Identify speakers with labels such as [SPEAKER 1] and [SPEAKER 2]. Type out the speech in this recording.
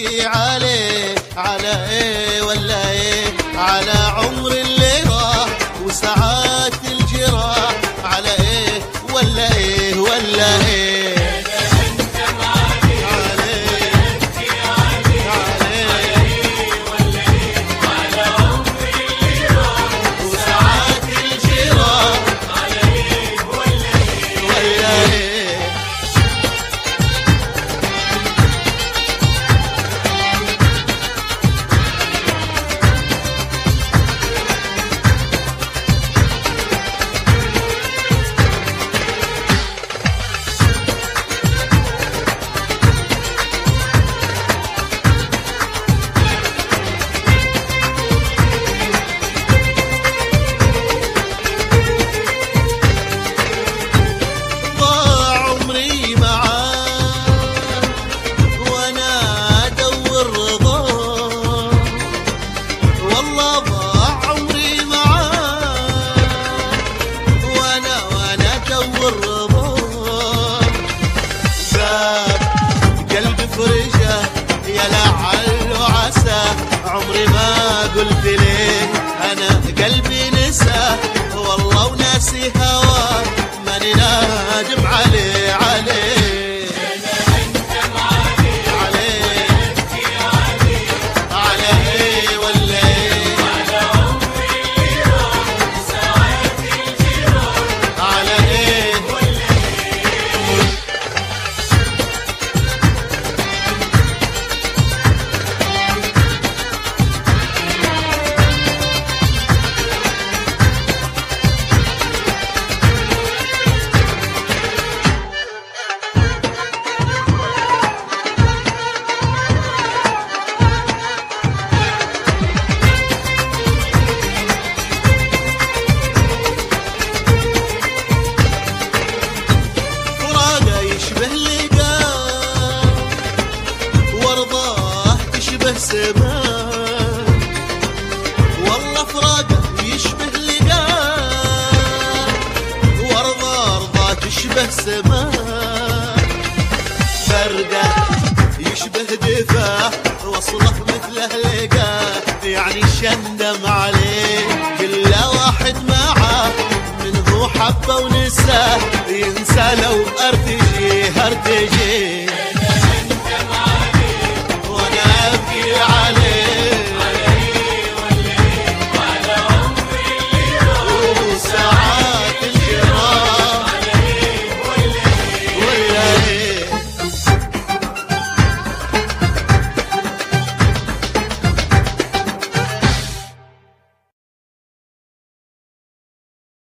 [SPEAKER 1] ابكي عليه على ايه ولا ايه على عمر اللي راح وساعات الجراح على ايه ولا ايه ولا ايه عليه عليه وساعات الجراح ولا ايه ضاع عمري معاه وانا ادور رضاه والله ضاع عمري معاه وانا وانا ادور رضاه باب قلبي فرجه يا لعل وعسى عمري ما قلت ليه انا قلبي نسى والله وناسي هواه ماني نادم عليه عليه عليه عليه ولا إيه؟ على ايه فراقه يشبه لقاه ورضاه تشبه سماه والله فراقه يشبه لقاه ورضاه رضاه تشبه سماه فرقه يشبه دفاه وصله مثله لقاه يعني شندم عليه كل واحد معاه من هو حبه ونساه ينسى لو ارتجي ارتجي